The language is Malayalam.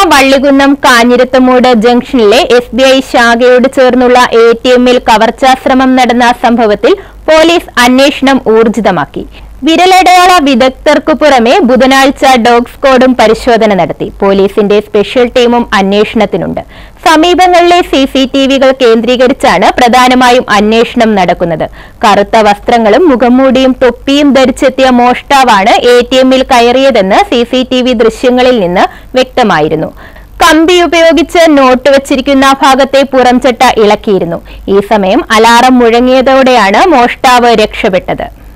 വള്ളികുന്നം കാഞ്ഞിരത്തമൂട് ജംഗ്ഷനിലെ എസ് ബി ഐ ശാഖയോട് ചേർന്നുള്ള എ ടി എമ്മിൽ കവർച്ചാശ്രമം നടന്ന സംഭവത്തിൽ പോലീസ് അന്വേഷണം ഊർജിതമാക്കി വിരലടയാള വിദഗ്ധർക്കു പുറമെ ബുധനാഴ്ച ഡോഗ് സ്ക്വാഡും പരിശോധന നടത്തി പോലീസിന്റെ സ്പെഷ്യൽ ടീമും അന്വേഷണത്തിനുണ്ട് സമീപങ്ങളിലെ സി സി ടി വികൾ കേന്ദ്രീകരിച്ചാണ് പ്രധാനമായും അന്വേഷണം നടക്കുന്നത് കറുത്ത വസ്ത്രങ്ങളും മുഖംമൂടിയും തൊപ്പിയും ധരിച്ചെത്തിയ മോഷ്ടാവാണ് എ ടി എമ്മിൽ കയറിയതെന്ന് സി സി ടി വി ദൃശ്യങ്ങളിൽ നിന്ന് വ്യക്തമായിരുന്നു കമ്പി ഉപയോഗിച്ച് നോട്ട് വച്ചിരിക്കുന്ന ഭാഗത്തെ പുറംചട്ട ഇളക്കിയിരുന്നു ഈ സമയം അലാറം മുഴങ്ങിയതോടെയാണ് മോഷ്ടാവ് രക്ഷപ്പെട്ടത്